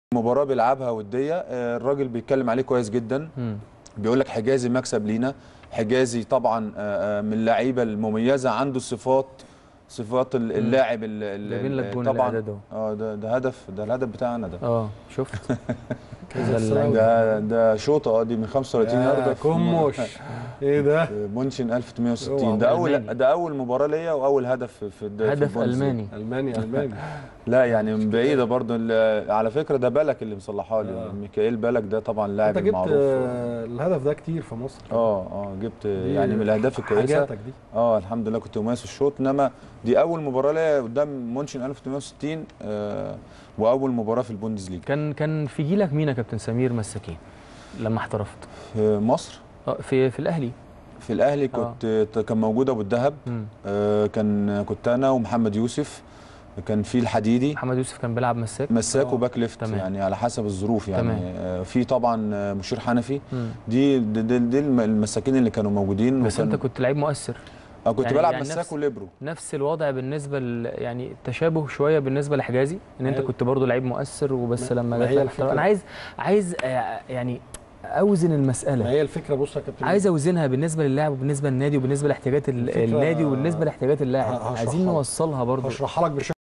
مباراه بيلعبها وديه آه، الراجل بيتكلم عليه كويس جدا مم. بيقول لك حجازي مكسب لينا حجازي طبعا آه، آه، من اللعيبه المميزه عنده الصفات صفات ال- اللاعب ال- ال- جايبين لك ال- جون طبعا الإعداد أهو. اه ده ده هدف ده الهدف بتاعنا ده اه شفت كذا ده اللعيب. ده ده شوطه اه دي من 35 يا يارده في كمش ايه ده في مونشن 1860 اوعى. ده اول ألماني. ده اول مباراه ليا واول هدف في في الد- في هدف البوندسليغا. الماني الماني الماني لا يعني من بعيده برضو ال- على فكره ده بالك اللي مصلحها لي آه. ميكائيل بالك ده طبعا لاعب انت جبت معروف آه، الهدف ده كتير في مصر اه اه جبت دي يعني من الاهداف الكويسه حاجاتك دي اه الحمد لله كنت مميز في الشوط انما دي اول مباراه ليا قدام مونشن 1860 آه واول مباراه في البوندسليغا كان كان في جيلك مين يا كابتن سمير مساكين لما احترفت في مصر اه في في الاهلي في الاهلي كنت كان موجود ابو الدهب مم. آه كان كنت انا ومحمد يوسف كان في الحديدي محمد يوسف كان بيلعب مساك مساك آه، وباك ليفت تمام. يعني على حسب الظروف يعني تمام. آه في طبعا آه، مشير حنفي مم. دي دي, دي, دي الم- المساكين اللي كانوا موجودين بس انت وكان- كنت لعيب مؤثر آه كنت يعني- بلعب يعني مساك نفس- وليبرو نفس الوضع بالنسبه ل... يعني تشابه شويه بالنسبه لحجازي ان انت ما هي- كنت برضو لعيب مؤثر وبس ما- لما ما جت هي لك الفكرة. احتراف. انا عايز عايز آه، يعني اوزن ما المساله هي الفكره بص يا كابتن عايز اوزنها بالنسبه للاعب وبالنسبه للنادي وبالنسبه لاحتياجات ال- الفكرة- النادي وبالنسبه لاحتياجات اللاعب هشرحها عايزين لك. نوصلها برضو هشرحها لك بشكل